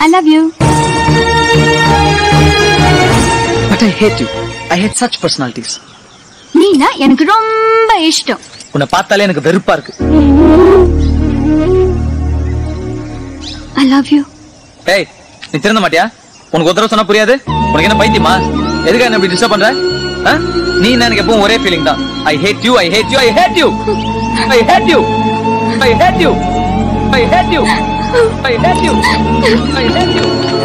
I love you but I hate you I hate such personalities நீனா எனக்கு ரொம்ப இஷ்டம் உன்னை பார்த்தாலே எனக்கு வெறுப்பா இருக்கு ஐ லவ் யூ ஏய் நீ திருந்த மாட்டியா உனக்கு ஒரு தடவை சொன்னா புரியாது உனக்கு என்ன பைத்தியமா எதுக்காக என்ன இப்படி டிஸ்டர்ப் பண்ற ஆ? நீ என்ன எனக்கு எப்பவும் ஒரே ஃபீலிங் தான் I hate you I hate you I hate you I hate you I hate you I hate you I hate you I hate you